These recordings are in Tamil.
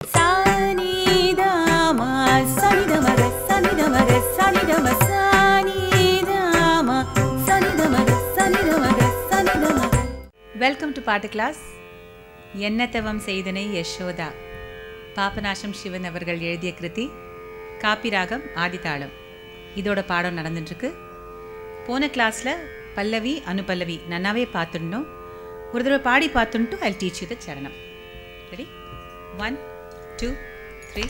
சானிதாம சனிதமக சனிதமக சனிதம சானிதாம சனிதமக சனிதமக சனிதமக வெல்கம் டு பாட்டு கிளாஸ் என்ன தவம் செய்தனை யசோதா பாபநாசம் சிவன் அவர்கள் எழுதிய கிருதி காப்பிராகம் ஆதிதாளம் இதோட பாடம் நடந்துட்டுருக்கு போன கிளாஸில் பல்லவி அனுபல்லவி நன்னாவே பார்த்துடணும் ஒரு தடவை பாடி பார்த்துட்டு ஐ டீச் யூ த சரணம் ரெடி ஒன் டூ த்ரீ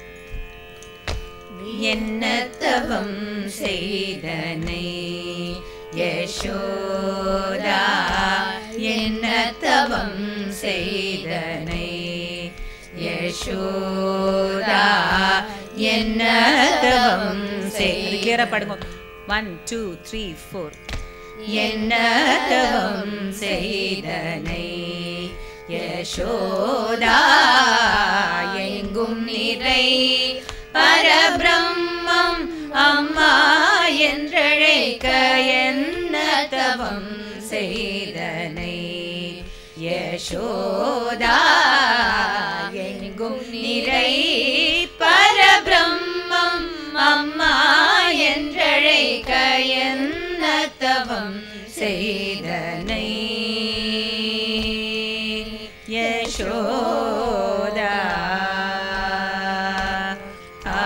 என்ன தவம் செய்தனை யசோதா என்ன தவம் செய்தனை யசோதா என்ன தவம் செய் கிளியரா பாடுங்க ஒன் டூ த்ரீ ஃபோர் என்ன தவம் செய்தனை யசோதா எங்கும் நிறை பரபிரம்மம் அம்மா என்றழைக்க என்ன தவம் செய்தனை யசோதா எங்கும் நிறை பரபிரம்மம் அம்மா என்றழைக்க என்ன தவம் செய்தனை யசோதா ஆ.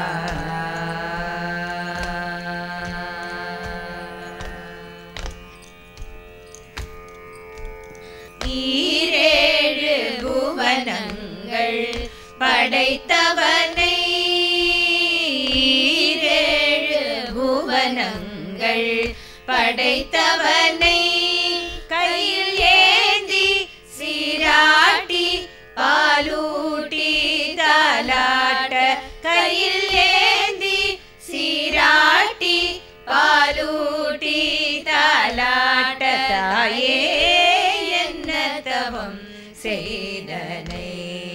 ஈரேழு புவனங்கள் படைத்தவனை ஈரேழு புவனங்கள் படைத்தவனை கையில் ஏந்தி சீராட்டி பாலூட்டி தாலாட்ட கையில் ஏந்தி சீராட்டி பாலூட்டி தாலாட்ட தாயே என்ன தவம் செய்தனை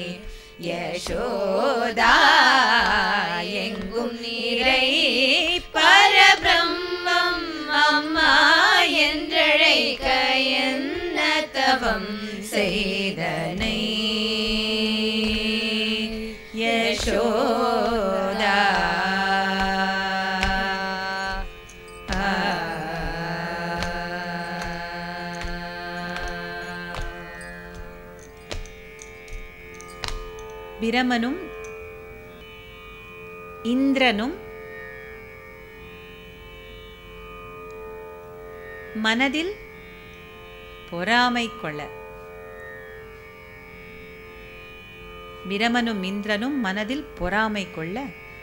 யசோதா எங்கும் நீரை பரபிரம்மம் அம்மா என்றழைக்க என்ன தவம் செய்தனை யசோதா ஆ. பிரமனும் இந்திரனும் மனதில் பொறாமை கொள்ள பிரமனும் இந்திரனும் மனதில் பொறாமை கொள்ள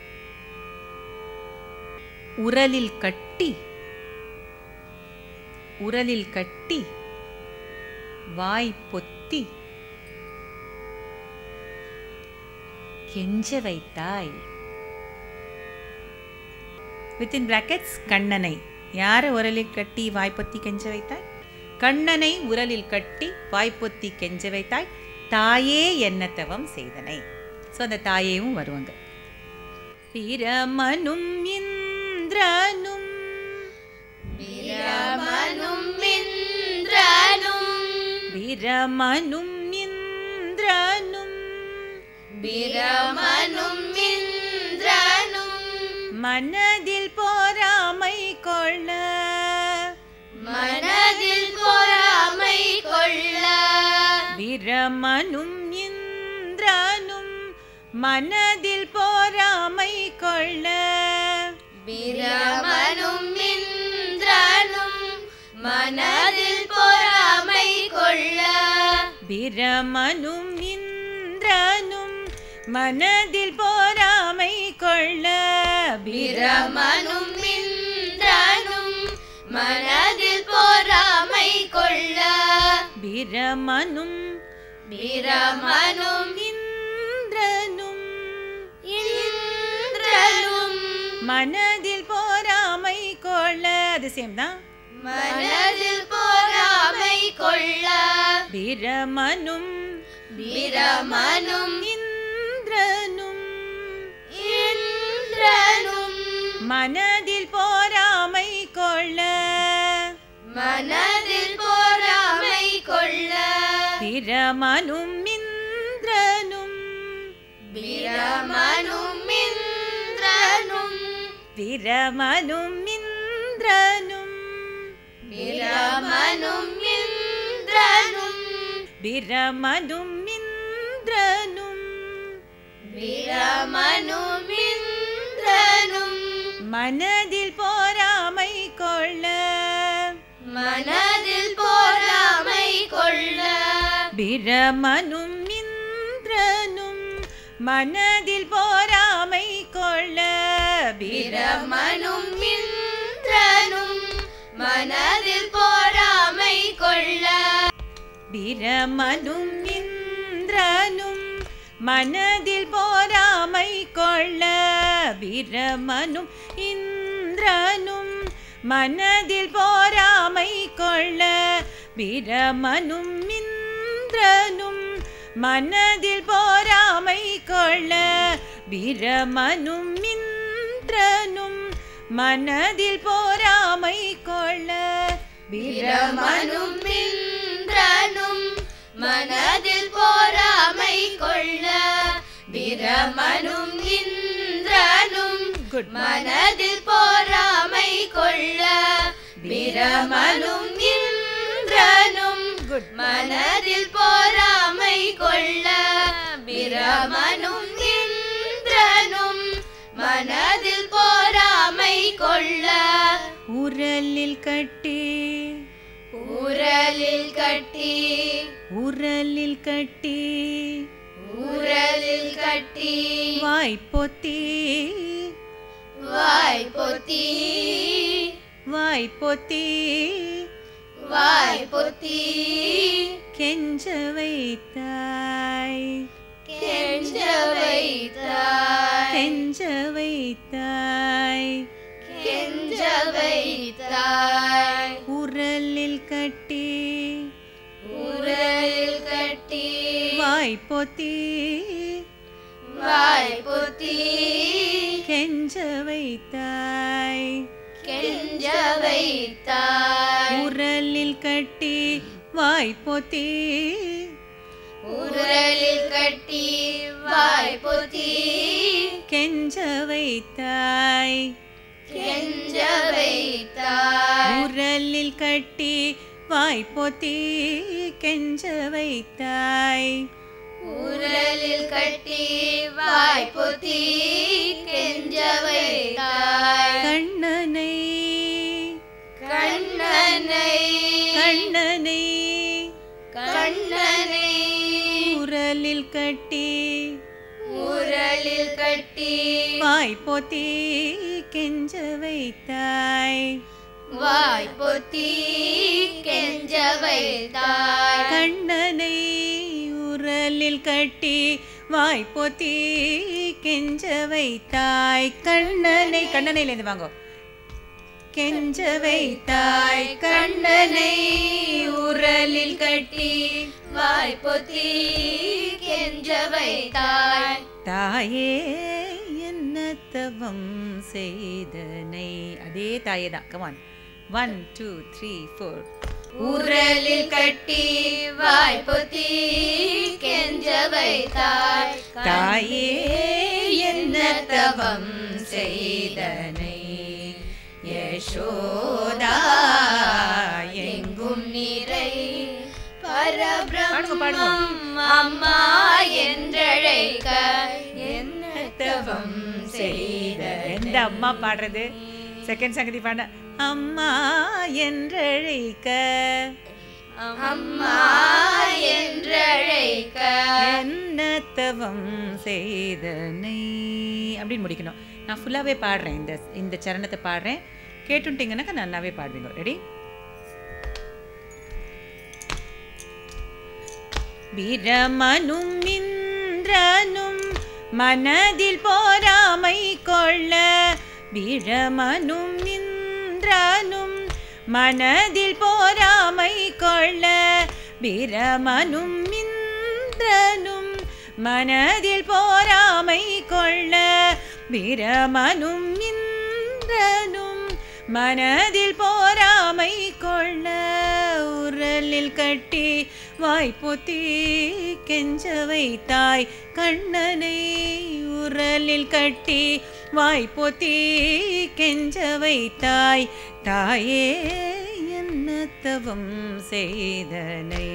உரலில் கட்டி உரலில் கட்டி வாய் பொத்தி கெஞ்ச வைத்தாய் வித்தின் பிராக்கெட்ஸ் கண்ணனை யார உரலில் கட்டி வாய்ப்பொத்தி கெஞ்ச வைத்தாய் கண்ணனை உரலில் கட்டி வாய்ப்பொத்தி கெஞ்ச வைத்தாய் தாயே என்ன தவம் செய்தனை ஸோ அந்த தாயேவும் வருவாங்க பிரமனும் இந்திரனும் பிரமனும் இந்திரனும் பிரமனும் இந்திரனும் பிரமனும் இந்திரனும் மனதில் பொறாமை கொள்ள மனதில் பொறாமை கொள்ள பிரமனும் இந்திரனும் மனதில் பொறாமை கொள்ள பிரமனும் இந்திரனும் மனதில் பொறாமை கொள்ள பிரமனும் இந்திரனும் மனதில் பொறாமை கொள்ள பிரமனும் இந்திரனும் மனதில் பொறாமை கொள்ள பிரமனும் பிரமனும் இந்திரனும் இந்திரனும் மனதில் பொறாமை கொள்ள அது சேம் தான் மனதில் பொறாமை கொள்ள பிரமனும் பிரமனும் இந்திரனும் இந்திரனும் மனதில் பொறாமை கொள்ள மனதில் பொறாமை கொள்ள பிரமனும் இந்திரனும் பிரமனும் இந்திரனும் பிரமனும் இந்திரனும் பிரமனும் இந்திரனும் பிரமனும் இந்திரனும் பிரமனும் இந்திரனும் மனதில் போராமை கொள்ள மனதில் போராமை கொள்ள பிரமனும் இந்திரனும் மனதில் போராமை கொள்ள பிரமனும் இந்திரனும் மனதில் போராமை கொள்ள பிரமனும் இந்திரனும் மனதில் போராமை கொள்ள பிரமனும் இந்திரனும் மனதில் போராமை கொள்ள பிரமனும் இந்திரனும் மனதில் போராமை கொள்ள பிரமனும் இந்திரனும் மனதில் போராமை கொள்ள பிரமனும் இந்திரனும் மனதில் போராமை கொள்ள பிரமனும் இந்திரனும் Good. மனதில் போராமை கொள்ள பிரமனும் இந்திரனும் Good. மனதில் போராமை கொள்ள பிரமனும் இந்திரனும் மனதில் போராமை கொள்ள உரலில் கட்டி ஊரலில் கட்டி உரலில் கட்டி ஊரலில் கட்டி வாய்ப்பொத்தி வாய் பொத்தி வாய்ப்பொத்தி வாய் பொத்தி கெஞ்ச வைத்தாய் கெஞ்ச வைத்தாய் கெஞ்ச வைத்தாய் கெஞ்ச வைத்தாய் உரலில் கட்டி ஊரலில் கட்டி வாய்ப்பொத்தி வாய் பொத்தி கெஞ்ச வைத்தாய் கெஞ்ச வைத்தாய் உரலில் கட்டி வாய்ப்பொத்தி ஊரலில் கட்டி வாய் பொத்தி கெஞ்ச வைத்தாய் கெஞ்ச வைத்தாய் உரலில் கட்டி வாய்ப்பொத்தி கெஞ்ச வைத்தாய் ஊரலில் கட்டி வாய் பொத்தி கெஞ்ச வைத்தாய் கண்ணனை கண்ணனை கண்ணனை கண்ணனை உரலில் கட்டி ஊரலில் கட்டி வாய்ப்பொத்தி கெஞ்ச வைத்தாய் வாய் பொத்தி கெஞ்ச வைத்தாய் கண்ணனை உரலில் கட்டி வாய்ப்பொத்தி கெஞ்ச வைத்தாய் கண்ணனை கண்ணனையிலேருந்து வாங்கோ கெஞ்ச வைத்தாய் கண்ணனை உரலில் கட்டி வாய் பொத்தி கெஞ்ச வைத்தாய் தாயே என்ன தவம் செய்தனை அதே தாயே தான் come on one two three four ஊரலில் கட்டி வாய் பொத்தி கெஞ்ச வைத்தாய் தாயே என்ன தவம் செய்தனை யசோதா எங்கும் நிறை பாடுங்க, பரபிரம்மம் பாடுங்க. அம்மா என்றழைக்க என்ன தவம் செய்த எந்த அம்மா பாடுறது செகண்ட் சங்கதி பாட அம்மா என்றழைக்க அம்மா என்றழைக்க என்ன தவம் செய்தனை அப்படின்னு முடிக்கணும் நான் ஃபுல்லாகவே பாடுறேன் இந்த இந்த சரணத்தை பாடுறேன் கேட்டுட்டீங்கன்னாக்கா நல்லாவே பாடுவீங்க ரெடி பிரமனும் இந்திரனும் மனதில் போராமை கொள்ள பிரமனும் இந்திரனும் மனதில் போராமை கொள்ள பிரமனும் இந்திரனும் மனதில் போராமை கொள்ள பிரமனும் இந்திரனும் மனதில் போராமை கொள்ள உரலில் கட்டி வாய்ப்பொத்தி கெஞ்ச வைத்தாய் கண்ணனை உரலில் கட்டி வாய்ப்பொத்தி கெஞ்ச வைத்தாய் தாயே என்ன தவம் செய்தனை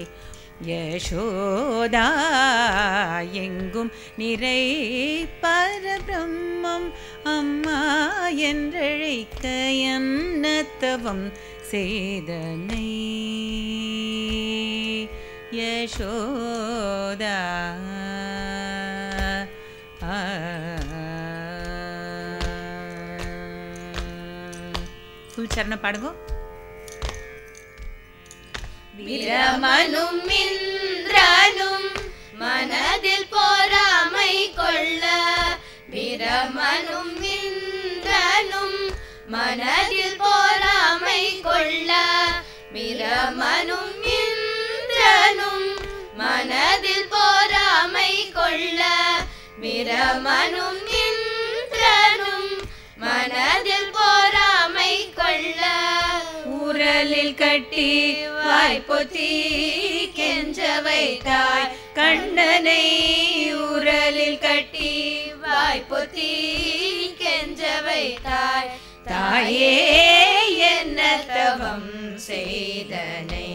யசோதா எங்கும் நிறை பரபிரம்மம் அம்மா என்றழைக்க என்ன தவம் செய்தனை யசோதா ஆ. ஃபுல் சரணம் பாடுங்க பிரமனும் இந்திரனும் மனதில் போராமை கொள்ள பிரமனும் இந்திரனும் மனதில் போராமை கொள்ள பிரமனும் இந்திரனும் மனதில் போராமை கொள்ள பிரமனும் இந்திரனும் மனதில் போராமை கொள்ள ஊரலில் கட்டி வாய்ப்பொத்தி கெஞ்ச வைத்தாய் கண்ணனை ஊரலில் கட்டி வாய்ப்பொத்தி கெஞ்ச வைத்தாய் தாயே என்ன தவம் செய்தனை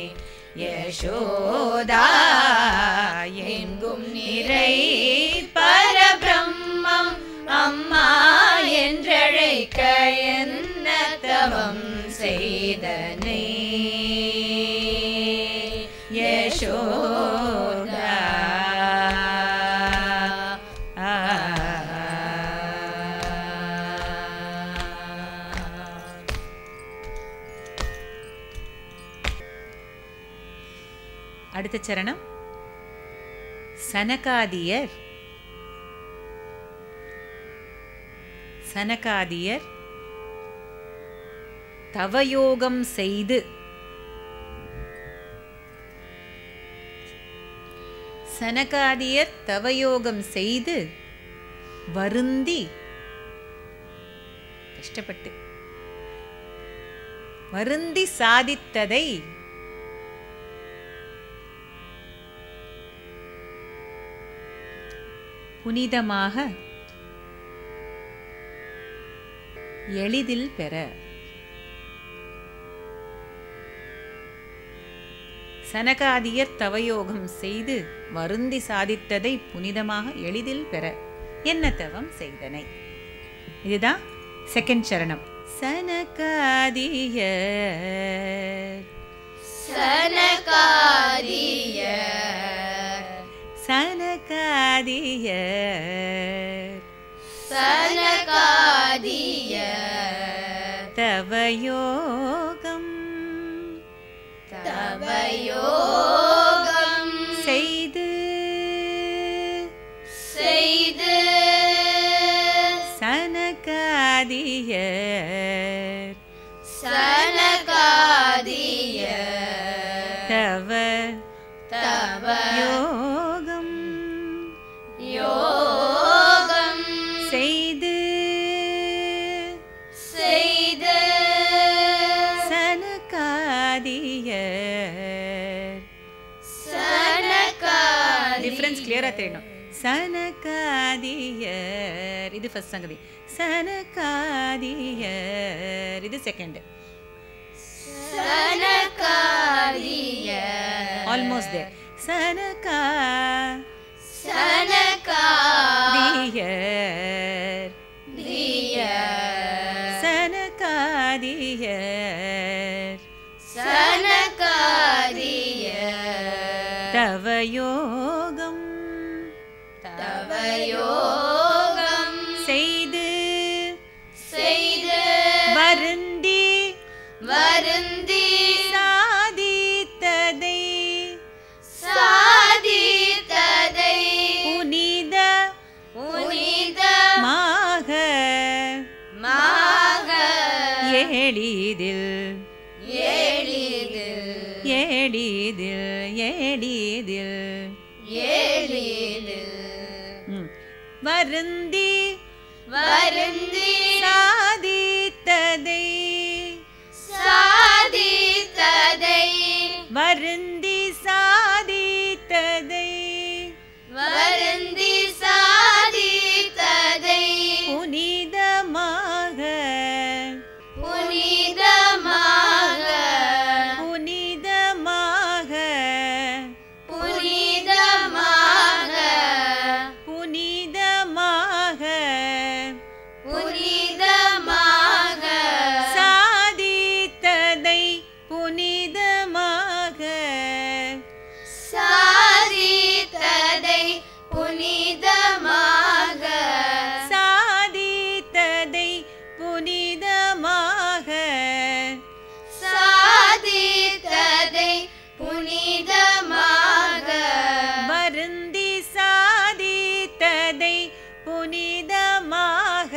யசோதா எங்கும் நிறை பரபிரம்மம் அம்மா என்றழைக்க என்ன தவம் செய்தனை யசோதா ஆ. அடுத்த சரணம் சனகாதியர் சனகாதியர் தவயோகம் செய்து சனகாதியர் தவயோகம் செய்து வருந்தி கஷ்டப்பட்டு வருந்தி சாதித்ததை புனிதமாக எளிதில் பெற சனகாதியர் தவயோகம் செய்து வருந்தி சாதித்ததை புனிதமாக எளிதில் பெற என்ன தவம் செய்தனை இதுதான் செகண்ட் சரணம் சனகாதியர் சனகாரிய சனகாதியர் சனகாரிய தவயோகம் தவயோகம் செய்து செய்து சனகாதியர் சனகாரிய தவ தவ யோகம் யோகம் செய்து செய்து சனகாதியர் சனகாரிய டிஃபரன்ஸ் கிளியரா தெரியணும் சனகாதியர் இது ஃபர்ஸ்ட் சங்கதி சனகாதியர் இது செகண்ட் சனகாரிய ஆல்மோஸ்ட் தேர் சனகா சனகாரிய தியர் சனகாதியர் சனகாரிய தவயோகம் தவயோகம் செய்து செய்து வருந்தி வருந்தி சாதித்ததை சாதித்ததை புனித புனித மாக மாக எளிதில் எளிதில் எளிதில் எளிதில் எளிதில் ம். வருந்தி வருந்தி சாதித்ததை சாதித்ததை வருந்தி புனிதமாக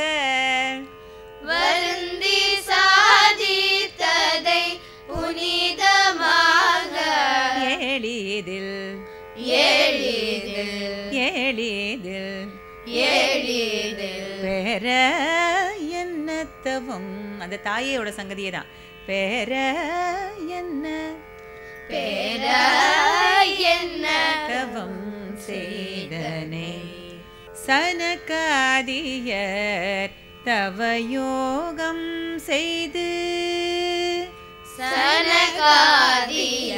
வருந்தி சாதித்ததை புனிதமாக எளிதில் எளிதில் எளிதில் எளிதில் பெற என்னத்தவம் அந்த தாயோட சங்கதியே தான் பெற என்ன பெற என்ன தவம் செய்தனை சனகாதியர் தவயோகம் செய்து சனகாதிய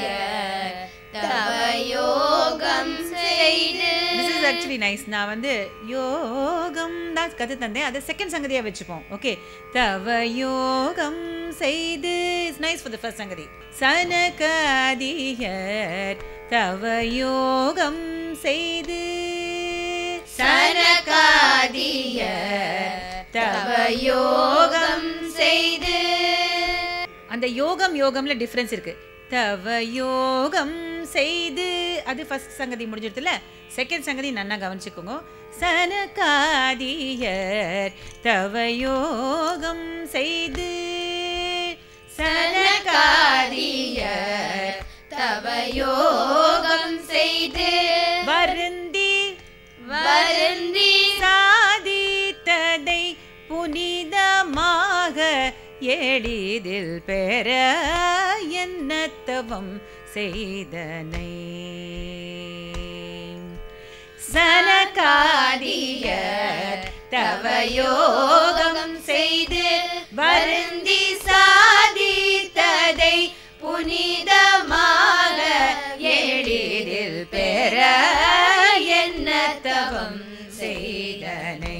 தவயோகம் செய்து திஸ் இஸ் ஆக்சுவலி நைஸ் நான் வந்து யோகம் தான் கற்று தந்தேன் அதை செகண்ட் சங்கதியாக வச்சுப்போம் ஓகே தவ யோகம் செய்து is nice for the first சங்கதி சனகாதியர் தவ யோகம் செய்து சனகாதிய தவயோகம் செய்து அந்த யோகம் யோகம்ல டிஃப்ரென்ஸ் இருக்கு தவ யோகம் செய்து அது ஃபர்ஸ்ட் சங்கதி முடிஞ்சிருதுல செகண்ட் சங்கதி நன்னா கவனிச்சுக்கோங்க சனகாதியர் தவ யோகம் செய்து சனகாதியர் தவயோகம் செய்து வருந்தி வருந்தி சாதித்ததை புனிதமாக எளிதில் பெற என்னத்தவம் செய்தனை சனகாதியர் தவயோகம் செய்து வருந்தி சாதித்ததை புனிதமாக எளிதில் பெற என்ன தவம் செய்தனை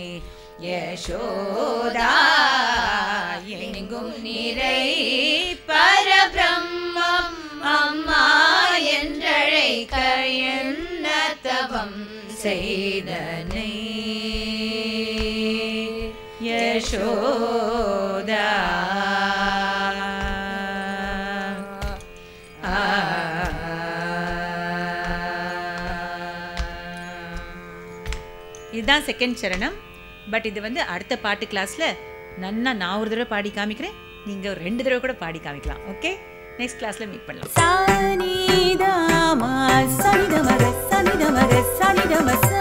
யசோதா எங்கும் நிறை பரபிரம்மம் அம்மா என்றழைக்க என்ன தவம் செய்தனை யசோதா இதுதான் செகண்ட் சரணம் பட் இது வந்து அடுத்த பாட்டு கிளாஸ்ல நன்னா நான் ஒரு தடவை பாடி காமிக்கிறேன் நீங்க ஒரு ரெண்டு தடவை கூட பாடி காமிக்கலாம் ஓகே நெக்ஸ்ட் கிளாஸ்ல மீட் பண்ணலாம் சானிதமா சனிதமக சனிதமக சனிதம